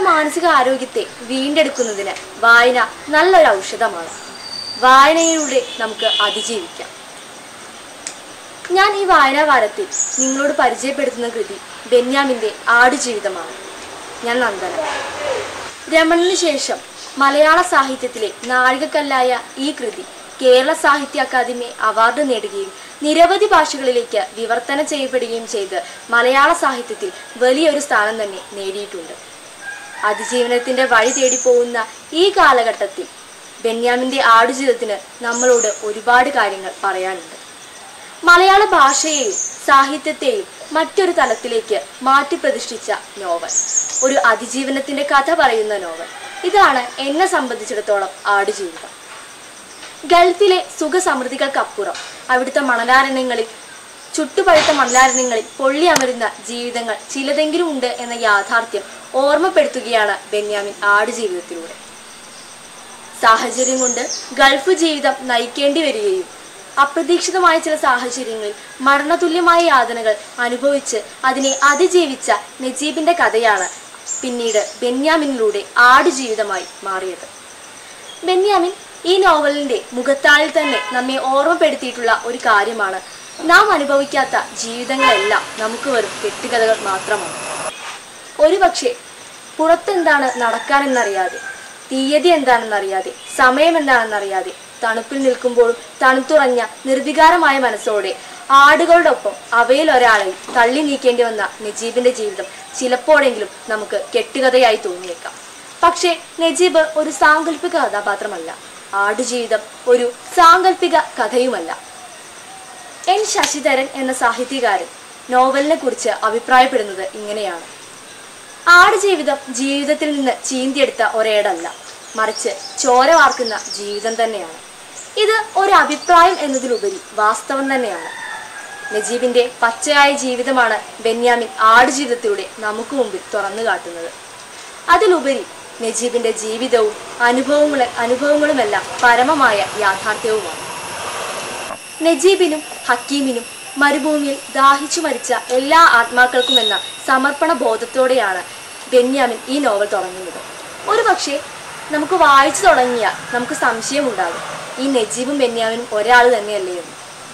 മാനസിക ആരോഗ്യത്തെ വീണ്ടെടുക്കുന്നതിന് വായന നല്ലൊരു ഔഷധമാണ് വായനയിലൂടെ നമുക്ക് അതിജീവിക്കാം ഞാൻ ഈ വായനാ വാരത്തിൽ നിങ്ങളോട് പരിചയപ്പെടുത്തുന്ന കൃതി ബെന്യാമിൻ്റെ ആടുജീവിതമാണ് ഞാൻ നന്ദന രമണിന് ശേഷം മലയാള സാഹിത്യത്തിലെ നാഴികക്കല്ലായ ഈ കൃതി കേരള സാഹിത്യ അക്കാദമി അവാർഡ് നേടുകയും നിരവധി ഭാഷകളിലേക്ക് വിവർത്തനം ചെയ്യപ്പെടുകയും ചെയ്ത് മലയാള സാഹിത്യത്തിൽ വലിയൊരു സ്ഥാനം തന്നെ നേടിയിട്ടുണ്ട് അതിജീവനത്തിന്റെ വഴി തേടി പോകുന്ന ഈ കാലഘട്ടത്തിൽ ബെന്യാമിന്റെ ആടുജീവിതത്തിന് നമ്മളോട് ഒരുപാട് കാര്യങ്ങൾ പറയാനുണ്ട് മലയാള ഭാഷയെയും സാഹിത്യത്തെയും മറ്റൊരു തലത്തിലേക്ക് മാറ്റി പ്രതിഷ്ഠിച്ച നോവൽ ഒരു അതിജീവനത്തിന്റെ കഥ പറയുന്ന നോവൽ ഇതാണ് എന്നെ സംബന്ധിച്ചിടത്തോളം ആടുജീവിതം ഗൾഫിലെ സുഖസമൃദ്ധികൾക്കപ്പുറം അവിടുത്തെ മണലാരണ്യങ്ങളിൽ ചുട്ടുപഴുത്ത മണലാരണ്യങ്ങളിൽ പൊള്ളി അമരുന്ന ജീവിതങ്ങൾ ചിലതെങ്കിലും ഉണ്ട് എന്ന യാഥാർത്ഥ്യം ഓർമ്മപ്പെടുത്തുകയാണ് ബെന്യാമിൻ ആടുജീവിതത്തിലൂടെ സാഹചര്യം കൊണ്ട് ഗൾഫ് ജീവിതം നയിക്കേണ്ടി വരികയും അപ്രതീക്ഷിതമായ ചില സാഹചര്യങ്ങളിൽ മരണതുല്യമായ യാതനകൾ അനുഭവിച്ച് അതിനെ അതിജീവിച്ച നജീബിന്റെ കഥയാണ് പിന്നീട് ബെന്യാമിനിലൂടെ ആടുജീവിതമായി മാറിയത് ബെന്യാമിൻ ഈ നോവലിന്റെ മുഖത്താളിൽ തന്നെ നമ്മെ ഓർമ്മപ്പെടുത്തിയിട്ടുള്ള ഒരു കാര്യമാണ് നാം അനുഭവിക്കാത്ത ജീവിതങ്ങളെല്ലാം നമുക്ക് വെറും കെട്ടുകഥകൾ മാത്രമാണ് ഒരുപക്ഷെ പുറത്തെന്താണ് നടക്കാനെന്നറിയാതെ തീയതി എന്താണെന്നറിയാതെ സമയം എന്താണെന്നറിയാതെ തണുപ്പിൽ നിൽക്കുമ്പോഴും തണുത്തുറഞ്ഞ നിർവികാരമായ മനസ്സോടെ ആടുകളോടൊപ്പം അവയിൽ ഒരാളെ തള്ളി നീക്കേണ്ടി വന്ന നജീബിന്റെ ജീവിതം ചിലപ്പോഴെങ്കിലും നമുക്ക് കെട്ടുകഥയായി തോന്നിയേക്കാം പക്ഷേ നജീബ് ഒരു സാങ്കല്പിക കഥാപാത്രമല്ല ആടുജീവിതം ഒരു സാങ്കല്പിക കഥയുമല്ല എൻ ശശിധരൻ എന്ന സാഹിത്യകാരൻ നോവലിനെ കുറിച്ച് അഭിപ്രായപ്പെടുന്നത് ഇങ്ങനെയാണ് ആടുജീവിതം ജീവിതത്തിൽ നിന്ന് ചീന്തിയെടുത്ത ഒരേടല്ല മറിച്ച് ചോര വാർക്കുന്ന ജീവിതം തന്നെയാണ് ഇത് ഒരു അഭിപ്രായം എന്നതിലുപരി വാസ്തവം തന്നെയാണ് നജീബിന്റെ പച്ചയായ ജീവിതമാണ് ബെന്യാമിൻ ആടുജീവിതത്തിലൂടെ നമുക്ക് മുമ്പിൽ തുറന്നു കാട്ടുന്നത് അതിലുപരി നജീബിന്റെ ജീവിതവും അനുഭവങ്ങളും അനുഭവങ്ങളുമെല്ലാം പരമമായ യാഥാർത്ഥ്യവുമാണ് നജീബിനും ഹക്കീമിനും മരുഭൂമിയിൽ ദാഹിച്ചു മരിച്ച എല്ലാ ആത്മാക്കൾക്കുമെന്ന സമർപ്പണ ബോധത്തോടെയാണ് ബെന്യാമിൻ ഈ നോവൽ തുടങ്ങുന്നത് ഒരു പക്ഷേ നമുക്ക് വായിച്ചു തുടങ്ങിയാൽ നമുക്ക് സംശയമുണ്ടാകും ഈ നജീബും ബെന്യാമിനും ഒരാൾ തന്നെയല്ലേ എന്ന്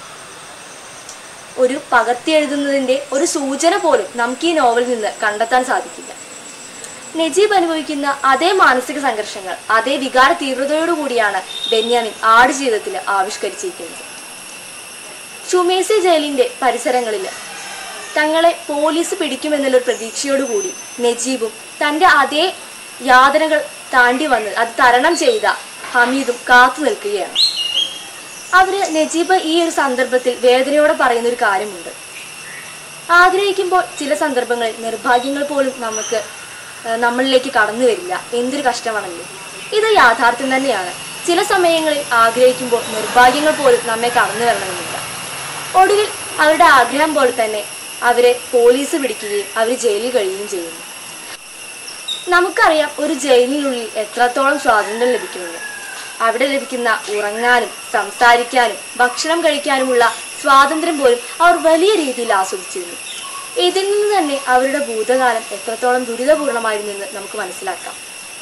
ഒരു പകർത്തി എഴുതുന്നതിന്റെ ഒരു സൂചന പോലും നമുക്ക് ഈ നോവലിൽ നിന്ന് കണ്ടെത്താൻ സാധിക്കില്ല നജീബ് അനുഭവിക്കുന്ന അതേ മാനസിക സംഘർഷങ്ങൾ അതേ വികാര തീവ്രതയോടുകൂടിയാണ് ബെന്യാമിൻ ആടുജീവിതത്തിൽ ആവിഷ്കരിച്ചിരിക്കുന്നത് ഷുമേസി ജയിലിന്റെ പരിസരങ്ങളിൽ തങ്ങളെ പോലീസ് പിടിക്കുമെന്നുള്ളൊരു പ്രതീക്ഷയോടുകൂടി നജീബും തന്റെ അതേ യാതനകൾ താണ്ടി വന്ന് അത് തരണം ചെയ്ത ഹമീദും കാത്തു നിൽക്കുകയാണ് അവര് നജീബ് ഈ ഒരു സന്ദർഭത്തിൽ വേദനയോടെ പറയുന്ന ഒരു കാര്യമുണ്ട് ആഗ്രഹിക്കുമ്പോൾ ചില സന്ദർഭങ്ങളിൽ നിർഭാഗ്യങ്ങൾ പോലും നമുക്ക് ഏഹ്, നമ്മളിലേക്ക് കടന്നു വരില്ല എന്തൊരു കഷ്ടമാണല്ലേ ഇത് യാഥാർത്ഥ്യം തന്നെയാണ് ചില സമയങ്ങളിൽ ആഗ്രഹിക്കുമ്പോൾ നിർഭാഗ്യങ്ങൾ പോലും നമ്മെ കടന്നു വരണമെന്നില്ല ഒടുവിൽ അവരുടെ ആഗ്രഹം പോലെ തന്നെ അവരെ പോലീസ് പിടിക്കുകയും അവർ ജയിലിൽ കഴിയുകയും ചെയ്യുന്നു നമുക്കറിയാം ഒരു ജയിലിനുള്ളിൽ എത്രത്തോളം സ്വാതന്ത്ര്യം ലഭിക്കുമെന്ന് അവിടെ ലഭിക്കുന്ന ഉറങ്ങാനും സംസാരിക്കാനും ഭക്ഷണം കഴിക്കാനുമുള്ള സ്വാതന്ത്ര്യം പോലും അവർ വലിയ രീതിയിൽ ആസ്വദിച്ചിരുന്നു ഇതിൽ നിന്ന് തന്നെ അവരുടെ ഭൂതകാലം എത്രത്തോളം ദുരിതപൂർണമായിരുന്നെന്ന് നമുക്ക് മനസ്സിലാക്കാം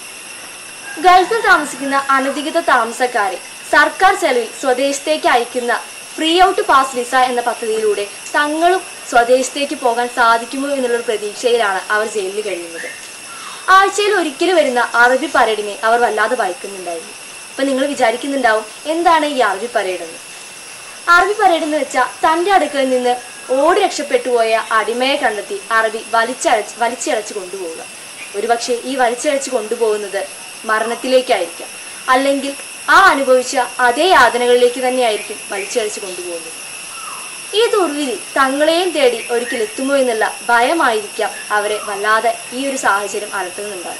ഗൾഫിൽ താമസിക്കുന്ന അനധികൃത താമസക്കാരെ സർക്കാർ ചെലവിൽ സ്വദേശത്തേക്ക് അയക്കുന്ന ഫ്രീ ഔട്ട് പാസ് വിസ എന്ന പദ്ധതിയിലൂടെ തങ്ങളും സ്വദേശത്തേക്ക് പോകാൻ സാധിക്കുമോ എന്നുള്ളൊരു പ്രതീക്ഷയിലാണ് അവർ ജയിലിൽ കഴിയുന്നത് ആഴ്ചയിൽ ഒരിക്കൽ വരുന്ന അറബി പരേഡിനെ അവർ വല്ലാതെ ഭയക്കുന്നുണ്ടായിരുന്നു അപ്പൊ നിങ്ങൾ വിചാരിക്കുന്നുണ്ടാവും എന്താണ് ഈ അറബി പരേഡ് എന്ന് അറബി പരേഡ് എന്ന് വെച്ചാൽ തന്റെ അടുക്കളയിൽ നിന്ന് ഓടി രക്ഷപ്പെട്ടു പോയ അടിമയെ കണ്ടെത്തി അറബി വലിച്ചഴച്ച് വലിച്ചിഴച്ച് കൊണ്ടുപോവുക ഒരുപക്ഷെ ഈ വലിച്ചിഴച്ച് കൊണ്ടുപോകുന്നത് മരണത്തിലേക്കായിരിക്കാം അല്ലെങ്കിൽ ആ അനുഭവിച്ച അതേ യാതനകളിലേക്ക് തന്നെയായിരിക്കും വലിച്ചഴച്ച് കൊണ്ടുപോകുന്നത് ഈ ദുർവിധി തങ്ങളെയും തേടി ഒരിക്കൽ എത്തുമോ എന്നുള്ള ഭയമായിരിക്കാം അവരെ വല്ലാതെ ഈ ഒരു സാഹചര്യം അലട്ടുന്നുണ്ടാകും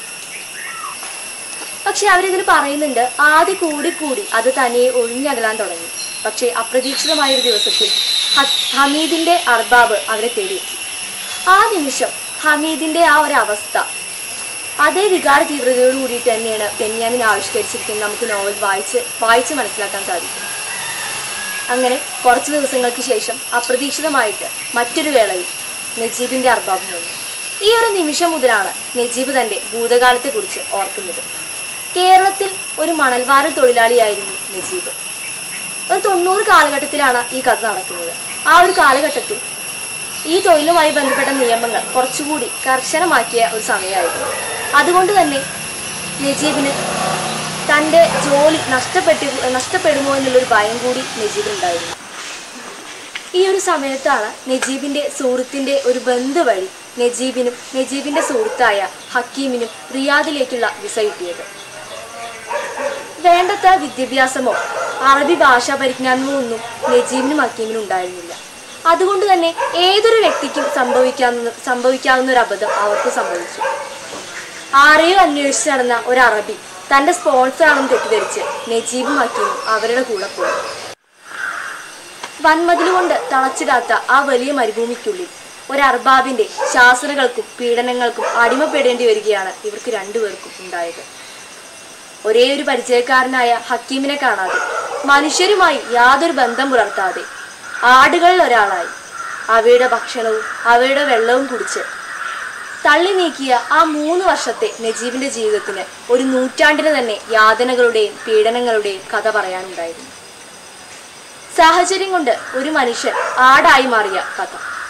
പക്ഷെ അവരിതിൽ പറയുന്നുണ്ട് ആദ്യ കൂടി കൂടി അത് തനിയെ ഒഴിഞ്ഞകലാൻ തുടങ്ങി പക്ഷേ അപ്രതീക്ഷിതമായ ഒരു ദിവസത്തിൽ ഹ- ഹമീദിന്റെ അർബാബ് അവരെ തേടിയെത്തി ആ നിമിഷം ഹമീദിന്റെ ആ ഒരു അവസ്ഥ അതേ വികാര തീവ്രതയോട് കൂടിയിട്ട് തന്നെയാണ് ബെന്യാമിൻ ആവിഷ്കരിച്ചിരിക്കുന്നത് നമുക്ക് നോവൽ വായിച്ച് വായിച്ച് മനസ്സിലാക്കാൻ സാധിക്കും അങ്ങനെ കുറച്ച് ദിവസങ്ങൾക്ക് ശേഷം അപ്രതീക്ഷിതമായിട്ട് മറ്റൊരു വേളയിൽ നജീബിന്റെ അർബാബ് വന്നു ഈ ഒരു നിമിഷം മുതലാണ് നജീബ് തന്റെ ഭൂതകാലത്തെക്കുറിച്ച് ഓർക്കുന്നത് കേരളത്തിൽ ഒരു മണൽവാര തൊഴിലാളിയായിരുന്നു നജീബ് ഒരു തൊണ്ണൂറ് കാലഘട്ടത്തിലാണ് ഈ കഥ നടക്കുന്നത് ആ ഒരു കാലഘട്ടത്തിൽ ഈ തൊഴിലുമായി ബന്ധപ്പെട്ട നിയമങ്ങൾ കുറച്ചുകൂടി കർശനമാക്കിയ ഒരു സമയമായിരുന്നു അതുകൊണ്ട് തന്നെ നജീബിന് തൻ്റെ ജോലി നഷ്ടപ്പെട്ടു നഷ്ടപ്പെടുമോ എന്നുള്ളൊരു ഭയം കൂടി നജീബിനുണ്ടായിരുന്നു ഈ ഒരു സമയത്താണ് നജീബിന്റെ സുഹൃത്തിന്റെ ഒരു ബന്ധു വഴി നജീബിനും നജീബിന്റെ സുഹൃത്തായ ഹക്കീമിനും റിയാദിലേക്കുള്ള വിസ കിട്ടിയത് വേണ്ടത്ര വിദ്യാഭ്യാസമോ അറബി ഭാഷാ പരിജ്ഞാനമോ ഒന്നും നജീബിനും ഹക്കീമിനും ഉണ്ടായിരുന്നില്ല അതുകൊണ്ട് തന്നെ ഏതൊരു വ്യക്തിക്കും സംഭവിക്കാവുന്ന സംഭവിക്കാവുന്ന ഒരു അബദ്ധം അവർക്ക് സംഭവിച്ചു ആരെയോ അന്വേഷിച്ച് നടന്ന ഒരു അറബി തന്റെ സ്പോൺസർ ആണെന്ന് തെറ്റിദ്ധരിച്ച് നജീബും ഹക്കീമും അവരുടെ കൂടെ പോയി വൻമതിലുകൊണ്ട് തളച്ചിടാത്ത ആ വലിയ മരുഭൂമിക്കുള്ളിൽ ഒരു അർബാബിന്റെ ശാസനകൾക്കും പീഡനങ്ങൾക്കും അടിമപ്പെടേണ്ടി വരികയാണ് ഇവർക്ക് രണ്ടുപേർക്കും ഉണ്ടായത് ഒരേ ഒരു പരിചയക്കാരനായ ഹക്കീമിനെ കാണാതെ മനുഷ്യരുമായി യാതൊരു ബന്ധം പുലർത്താതെ ആടുകളിൽ ഒരാളായി അവയുടെ ഭക്ഷണവും അവയുടെ വെള്ളവും കുടിച്ച് തള്ളി നീക്കിയ ആ മൂന്ന് വർഷത്തെ നജീബിന്റെ ജീവിതത്തിന് ഒരു നൂറ്റാണ്ടിന് തന്നെ യാതനകളുടെയും പീഡനങ്ങളുടെയും കഥ പറയാനുണ്ടായിരുന്നു സാഹചര്യം കൊണ്ട് ഒരു മനുഷ്യൻ ആടായി മാറിയ കഥ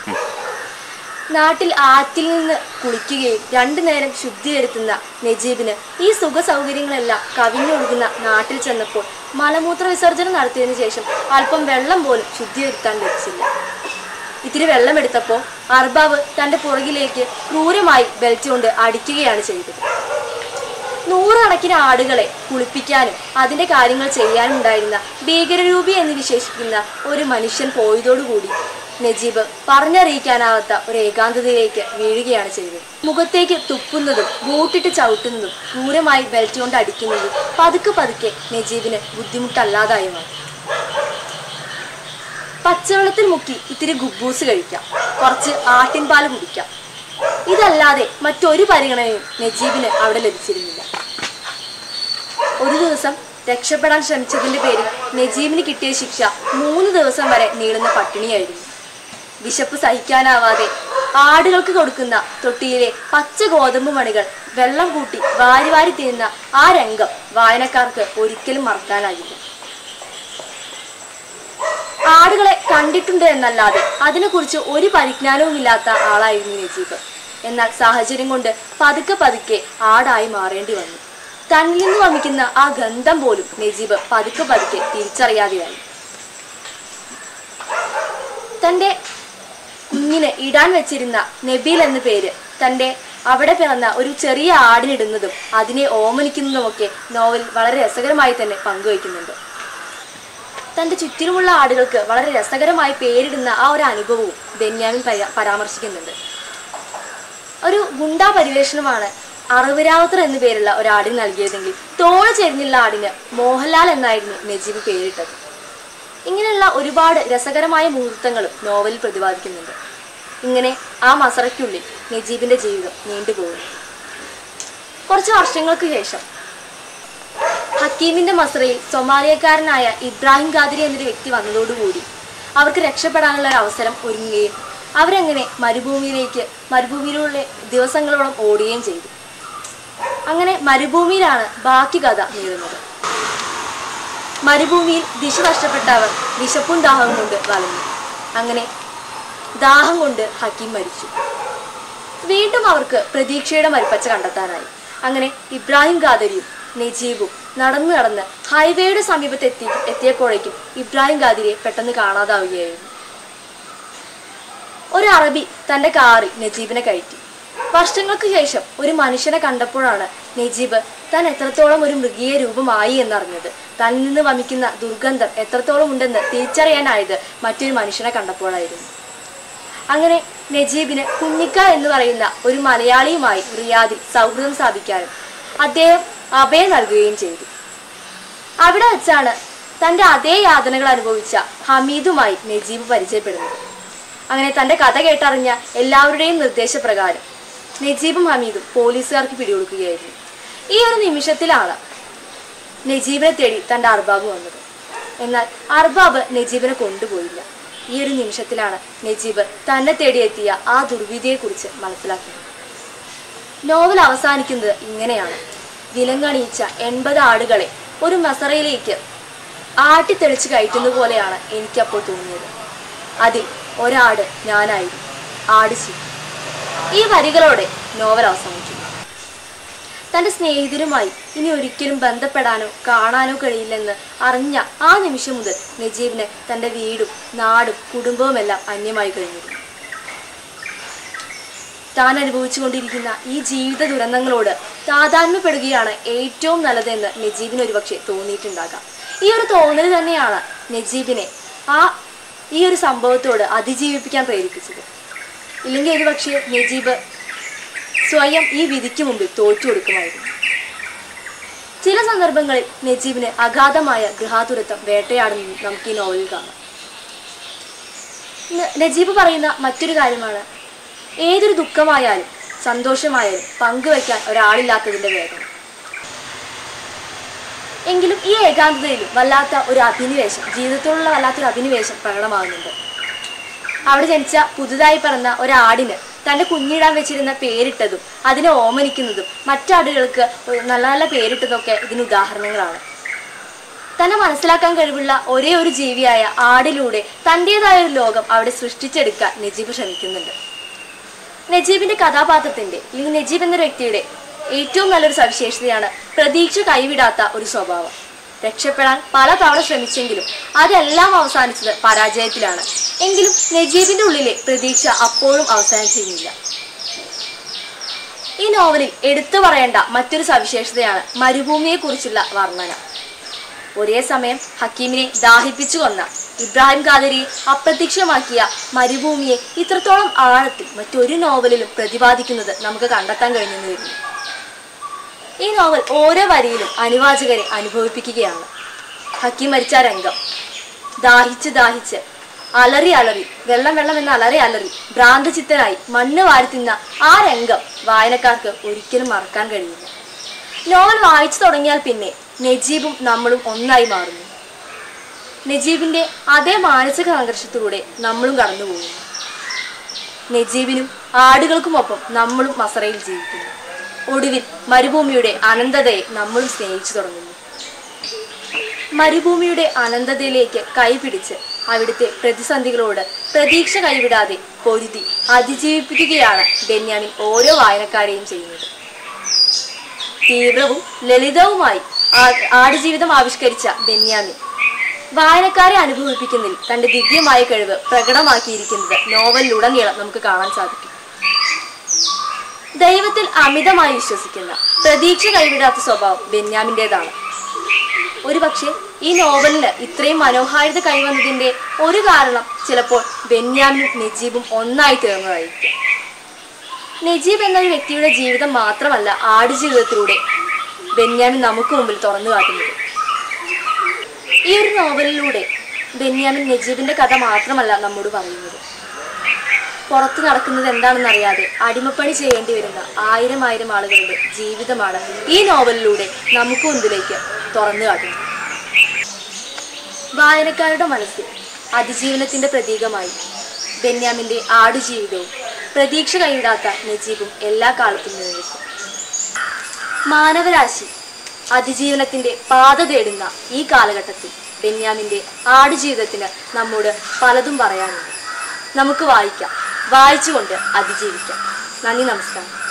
നാട്ടിൽ ആറ്റിൽ നിന്ന് കുളിക്കുകയും രണ്ടു നേരം ശുദ്ധി വരുത്തുന്ന നജീബിന് ഈ സുഖ സൗകര്യങ്ങളെല്ലാം കവിഞ്ഞൊഴുകുന്ന നാട്ടിൽ ചെന്നപ്പോൾ മലമൂത്ര വിസർജനം നടത്തിയതിനു ശേഷം അല്പം വെള്ളം പോലും ശുദ്ധി വരുത്താൻ ലഭിച്ചില്ല ഇത്തിരി വെള്ളം എടുത്തപ്പോൾ അർബാബ് തന്റെ പുറകിലേക്ക് ക്രൂരമായി ബെൽറ്റ് കൊണ്ട് അടിക്കുകയാണ് ചെയ്തത് നൂറുകണക്കിന് ആടുകളെ കുളിപ്പിക്കാനും അതിന്റെ കാര്യങ്ങൾ ചെയ്യാനും ഉണ്ടായിരുന്ന ഭീകരരൂപി എന്ന് വിശേഷിക്കുന്ന ഒരു മനുഷ്യൻ പോയതോടുകൂടി നജീബ് പറഞ്ഞറിയിക്കാനാവാത്ത ഒരു ഏകാന്തതയിലേക്ക് വീഴുകയാണ് ചെയ്തത് മുഖത്തേക്ക് തുപ്പുന്നതും ബൂട്ടിട്ട് ചവിട്ടുന്നതും ക്രൂരമായി ബെൽറ്റ് കൊണ്ട് അടിക്കുന്നതും പതുക്കെ പതുക്കെ നജീബിന് ബുദ്ധിമുട്ടല്ലാതായി മാറി പച്ചവെള്ളത്തിൽ മുക്കി ഇത്തിരി ഗുബൂസ് കഴിക്കാം കുറച്ച് ആട്ടിൻപാൽ കുടിക്കാം ഇതല്ലാതെ മറ്റൊരു പരിഗണനയും നജീബിന് അവിടെ ലഭിച്ചിരുന്നില്ല ഒരു ദിവസം രക്ഷപ്പെടാൻ ശ്രമിച്ചതിന്റെ പേരിൽ നജീബിന് കിട്ടിയ ശിക്ഷ മൂന്ന് ദിവസം വരെ നീളുന്ന പട്ടിണിയായിരുന്നു വിശപ്പ് സഹിക്കാനാവാതെ ആടുകൾക്ക് കൊടുക്കുന്ന തൊട്ടിയിലെ പച്ച ഗോതമ്പ് മണികൾ വെള്ളം കൂട്ടി വാരി വാരി തിന്നുന്ന ആ രംഗം വായനക്കാർക്ക് ഒരിക്കലും മറക്കാനാകില്ല ആടുകളെ കണ്ടിട്ടുണ്ട് എന്നല്ലാതെ അതിനെക്കുറിച്ച് ഒരു പരിജ്ഞാനവും ഇല്ലാത്ത ആളായിരുന്നു നജീബ് എന്നാൽ സാഹചര്യം കൊണ്ട് പതുക്കെ പതുക്കെ ആടായി മാറേണ്ടി വന്നു തന്നിൽ നിന്ന് വമിക്കുന്ന ആ ഗന്ധം പോലും നജീബ് പതുക്കെ പതുക്കെ തിരിച്ചറിയാതെയായി തന്റെ കുഞ്ഞിന് ഇടാൻ വെച്ചിരുന്ന നബീൽ എന്ന പേര് തന്റെ അവിടെ പിറന്ന ഒരു ചെറിയ ആടിനിടുന്നതും അതിനെ ഓമനിക്കുന്നതുമൊക്കെ നോവൽ വളരെ രസകരമായി തന്നെ പങ്കുവയ്ക്കുന്നുണ്ട് തന്റെ ചുറ്റിലുമുള്ള ആടുകൾക്ക് വളരെ രസകരമായി പേരിടുന്ന ആ ഒരു അനുഭവവും ബെന്യാമിൻ പരാ- പരാമർശിക്കുന്നുണ്ട് ഒരു ഗുണ്ടാ പരിവേഷണമാണ് അറവിരാവത്തർ എന്നു പേരുള്ള ഒരു ആടിന് നൽകിയതെങ്കിൽ തോള് ചേരുന്നുള്ള ആടിന് മോഹൻലാൽ എന്നായിരുന്നു നജീബ് പേരിട്ടത് ഇങ്ങനെയുള്ള ഒരുപാട് രസകരമായ മുഹൂർത്തങ്ങളും നോവലിൽ പ്രതിപാദിക്കുന്നുണ്ട് ഇങ്ങനെ ആ മസറയ്ക്കുള്ളിൽ നജീബിന്റെ ജീവിതം നീണ്ടുപോകുന്നു കുറച്ച് വർഷങ്ങൾക്ക് ശേഷം ഹക്കീമിന്റെ മസ്രയിൽ സൊമാലിയക്കാരനായ ഇബ്രാഹിം ഖാദിരി എന്നൊരു വ്യക്തി വന്നതോടുകൂടി അവർക്ക് രക്ഷപ്പെടാനുള്ള ഒരു അവസരം ഒരുങ്ങുകയും അവരങ്ങനെ മരുഭൂമിയിലേക്ക് മരുഭൂമിയിലുള്ള ദിവസങ്ങളോളം ഓടുകയും ചെയ്തു അങ്ങനെ മരുഭൂമിയിലാണ് ബാക്കി കഥ നീളുന്നത് മരുഭൂമിയിൽ ദിശ നഷ്ടപ്പെട്ട അവർ വിശപ്പും ദാഹവും കൊണ്ട് വലഞ്ഞു അങ്ങനെ ദാഹം കൊണ്ട് ഹക്കീം മരിച്ചു വീണ്ടും അവർക്ക് പ്രതീക്ഷയുടെ മരുപ്പച്ച കണ്ടെത്താനായി അങ്ങനെ ഇബ്രാഹിം ഖാദരിയും നജീബും നടന്നു നടന്ന് ഹൈവേയുടെ സമീപത്ത് എത്തി എത്തിയപ്പോഴേക്കും ഇബ്രാഹിം ഖാദിരിയെ പെട്ടെന്ന് കാണാതാവുകയായിരുന്നു ഒരു അറബി തന്റെ കാറിൽ നജീബിനെ കയറ്റി വർഷങ്ങൾക്ക് ശേഷം ഒരു മനുഷ്യനെ കണ്ടപ്പോഴാണ് നജീബ് താൻ എത്രത്തോളം ഒരു മൃഗീയ രൂപമായി എന്നറിഞ്ഞത് തന്നിൽ നിന്ന് വമിക്കുന്ന ദുർഗന്ധം എത്രത്തോളം ഉണ്ടെന്ന് തിരിച്ചറിയാനായത് മറ്റൊരു മനുഷ്യനെ കണ്ടപ്പോഴായിരുന്നു അങ്ങനെ നജീബിന് കുഞ്ഞിക്ക എന്ന് പറയുന്ന ഒരു മലയാളിയുമായി റിയാദിൽ സൗഹൃദം സ്ഥാപിക്കാനും അദ്ദേഹം അഭയം നൽകുകയും ചെയ്തു അവിടെ വെച്ചാണ് തന്റെ അതേ യാതനകൾ അനുഭവിച്ച ഹമീദുമായി നജീബ് പരിചയപ്പെടുന്നത് അങ്ങനെ തന്റെ കഥ കേട്ടറിഞ്ഞ എല്ലാവരുടെയും നിർദ്ദേശപ്രകാരം നജീബും ഹമീദും പോലീസുകാർക്ക് പിടികൊടുക്കുകയായിരുന്നു ഈ ഒരു നിമിഷത്തിലാണ് നജീബിനെ തേടി തന്റെ അർബാബ് വന്നത് എന്നാൽ അർബാബ് നജീബിനെ കൊണ്ടുപോയില്ല ഈ ഒരു നിമിഷത്തിലാണ് നജീബ് തന്നെ തേടിയെത്തിയ ആ ദുർവിധിയെക്കുറിച്ച് മനസ്സിലാക്കുന്നത് നോവൽ അവസാനിക്കുന്നത് ഇങ്ങനെയാണ് വിലങ്ങണിയിച്ച എൺപത് ആടുകളെ ഒരു മസറയിലേക്ക് ആട്ടിത്തെളിച്ച് കയറ്റുന്ന പോലെയാണ് എനിക്കപ്പോൾ തോന്നിയത് അതിൽ ഒരാട് ഞാനായിരുന്നു ആട് ശരി ഈ വരികളോടെ നോവൽ അവസാനിക്കുന്നു തന്റെ സ്നേഹിതരുമായി ഇനി ഒരിക്കലും ബന്ധപ്പെടാനോ കാണാനോ കഴിയില്ലെന്ന് അറിഞ്ഞ ആ നിമിഷം മുതൽ നജീബിന് തന്റെ വീടും നാടും കുടുംബവുമെല്ലാം അന്യമായി കഴിഞ്ഞിരുന്നു താൻ അനുഭവിച്ചുകൊണ്ടിരിക്കുന്ന ഈ ജീവിത ദുരന്തങ്ങളോട് താതാത്മ്യപ്പെടുകയാണ് ഏറ്റവും നല്ലതെന്ന് നജീബിന് ഒരുപക്ഷെ തോന്നിയിട്ടുണ്ടാകാം ഈ ഒരു തോന്നൽ തന്നെയാണ് നജീബിനെ ആ ഈ ഒരു സംഭവത്തോട് അതിജീവിപ്പിക്കാൻ പ്രേരിപ്പിച്ചത് ഇല്ലെങ്കിൽ ഒരുപക്ഷെ നജീബ് സ്വയം ഈ വിധിക്ക് മുമ്പിൽ തോറ്റു കൊടുക്കുമായിരുന്നു ചില സന്ദർഭങ്ങളിൽ നജീബിന് അഗാധമായ ഗൃഹാതുരത്വം വേട്ടയാടുന്നത് നമുക്ക് ഈ നോവലിൽ കാണാം ന- നജീബ് പറയുന്ന മറ്റൊരു കാര്യമാണ് ഏതൊരു ദുഃഖമായാലും സന്തോഷമായാലും പങ്കുവയ്ക്കാൻ ഒരാളില്ലാത്തതിന്റെ വേദന എങ്കിലും ഈ ഏകാന്തതയിലും വല്ലാത്ത ഒരു അഭിനിവേശം ജീവിതത്തോടുള്ള വല്ലാത്തൊരു അഭിനിവേശം പ്രകടമാകുന്നുണ്ട് അവിടെ ജനിച്ച പുതുതായി പിറന്ന ഒരാടിന് തന്റെ കുഞ്ഞിടാൻ വെച്ചിരുന്ന പേരിട്ടതും അതിനെ ഓമനിക്കുന്നതും മറ്റാടുകൾക്ക് ഒരു നല്ല നല്ല പേരിട്ടതൊക്കെ ഇതിന് ഉദാഹരണങ്ങളാണ് തന്നെ മനസ്സിലാക്കാൻ കഴിവുള്ള ഒരേ ഒരു ജീവിയായ ആടിലൂടെ തൻ്റെതായ ഒരു ലോകം അവിടെ സൃഷ്ടിച്ചെടുക്കാൻ നജീബ് ശ്രമിക്കുന്നുണ്ട് നജീബിന്റെ കഥാപാത്രത്തിന്റെ അല്ലെങ്കിൽ നജീബ് എന്ന വ്യക്തിയുടെ ഏറ്റവും നല്ലൊരു സവിശേഷതയാണ് പ്രതീക്ഷ കൈവിടാത്ത ഒരു സ്വഭാവം രക്ഷപ്പെടാൻ പല തവണ ശ്രമിച്ചെങ്കിലും അതെല്ലാം അവസാനിച്ചത് പരാജയത്തിലാണ് എങ്കിലും നജീബിന്റെ ഉള്ളിലെ പ്രതീക്ഷ അപ്പോഴും അവസാനിച്ചിരുന്നില്ല ഈ നോവലിൽ എടുത്തു പറയേണ്ട മറ്റൊരു സവിശേഷതയാണ് മരുഭൂമിയെക്കുറിച്ചുള്ള വർണ്ണന ഒരേ സമയം ഹക്കീമിനെ ദാഹിപ്പിച്ചു കൊന്ന ഇബ്രാഹിം ഖാദരി അപ്രത്യക്ഷമാക്കിയ മരുഭൂമിയെ ഇത്രത്തോളം ആഴത്തിൽ മറ്റൊരു നോവലിലും പ്രതിപാദിക്കുന്നത് നമുക്ക് കണ്ടെത്താൻ കഴിഞ്ഞെന്ന് വരുന്നു ഈ നോവൽ ഓരോ വരിയിലും അനുവാചകരെ അനുഭവിപ്പിക്കുകയാണ് ഹക്കീം മരിച്ച രംഗം ദാഹിച്ച് ദാഹിച്ച് അലറി അലറി വെള്ളം വെള്ളം എന്ന അലറി അലറി ഭ്രാന്തചിത്തനായി മണ്ണ് വാരി തിന്ന ആ രംഗം വായനക്കാർക്ക് ഒരിക്കലും മറക്കാൻ കഴിയില്ല നോവൽ വായിച്ചു തുടങ്ങിയാൽ പിന്നെ നജീബും നമ്മളും ഒന്നായി മാറുന്നു നജീബിന്റെ അതേ മാനസിക സംഘർഷത്തിലൂടെ നമ്മളും കടന്നു പോകുന്നു നജീബിനും ആടുകൾക്കുമൊപ്പം നമ്മളും മസറയിൽ ജീവിക്കുന്നു ഒടുവിൽ മരുഭൂമിയുടെ അനന്തതയെ നമ്മളും സ്നേഹിച്ചു തുടങ്ങുന്നു മരുഭൂമിയുടെ അനന്തതയിലേക്ക് കൈപിടിച്ച് അവിടുത്തെ പ്രതിസന്ധികളോട് പ്രതീക്ഷ കൈവിടാതെ പൊരുതി അതിജീവിപ്പിക്കുകയാണ് ബെന്യാമിൻ ഓരോ വായനക്കാരെയും ചെയ്യുന്നത് തീവ്രവും ലളിതവുമായി ആ- ആടുജീവിതം ആവിഷ്കരിച്ച ബെന്യാമിൻ വായനക്കാരെ അനുഭവിപ്പിക്കുന്നതിൽ തന്റെ ദിവ്യമായ കഴിവ് പ്രകടമാക്കിയിരിക്കുന്നത് നോവലിലുടനീളം നമുക്ക് കാണാൻ സാധിക്കും ദൈവത്തിൽ അമിതമായി വിശ്വസിക്കുന്ന പ്രതീക്ഷ കൈവിടാത്ത സ്വഭാവം ബെന്യാമിൻ്റെതാണ് ഒരുപക്ഷെ ഈ നോവലിന് ഇത്രയും മനോഹാരിത കൈവന്നതിന്റെ ഒരു കാരണം ചിലപ്പോൾ ബെന്യാമിനും നജീബും ഒന്നായി തീർന്നതായിരിക്കും നജീബ് എന്ന ഒരു വ്യക്തിയുടെ ജീവിതം മാത്രമല്ല ആടുജീവിതത്തിലൂടെ ബെന്യാമിൻ നമുക്ക് മുമ്പിൽ തുറന്നു കാട്ടുന്നത് ഈ ഒരു നോവലിലൂടെ ബെന്യാമിൻ നജീബിന്റെ കഥ മാത്രമല്ല നമ്മോട് പറയുന്നത് പുറത്ത് നടക്കുന്നത് എന്താണെന്ന് അറിയാതെ അടിമപ്പണി ചെയ്യേണ്ടി വരുന്ന ആയിരം ആയിരം ആളുകളുടെ ജീവിതമാണ് ഈ നോവലിലൂടെ നമുക്ക് മുമ്പിലേക്ക് തുറന്നു കാട്ടുന്നത് വായനക്കാരുടെ മനസ്സിൽ അതിജീവനത്തിന്റെ പ്രതീകമായി ബെന്യാമിന്റെ ആടുജീവിതവും പ്രതീക്ഷ കൈവിടാത്ത നജീബും എല്ലാ കാലത്തും നിലനിൽക്കും മാനവരാശി അതിജീവനത്തിന്റെ പാത തേടുന്ന ഈ കാലഘട്ടത്തിൽ ബെന്യാമിന്റെ ആടുജീവിതത്തിന് നമ്മോട് പലതും പറയാനുണ്ട് നമുക്ക് വായിക്കാം വായിച്ചുകൊണ്ട് അതിജീവിക്കാം നന്ദി നമസ്കാരം